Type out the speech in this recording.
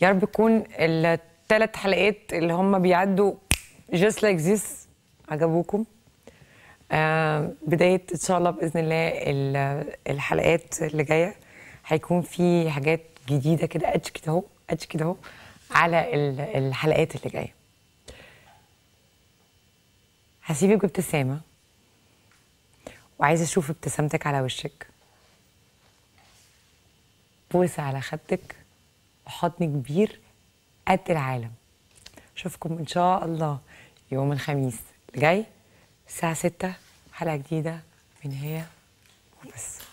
يا رب يكون الثلاث حلقات اللي هم بيعدوا just like this عجبوكم آه بداية إن شاء الله بإذن الله ال- الحلقات اللي جاية هيكون في حاجات جديدة كده أدج كده أهو أدج كده أهو على ال- الحلقات اللي جاية هسيبك بابتسامة وعايزة أشوف ابتسامتك على وشك بوسة على خدك وحضن كبير قد العالم أشوفكم إن شاء الله يوم الخميس اللي جاي الساعة ستة حلقة جديدة من هي وبس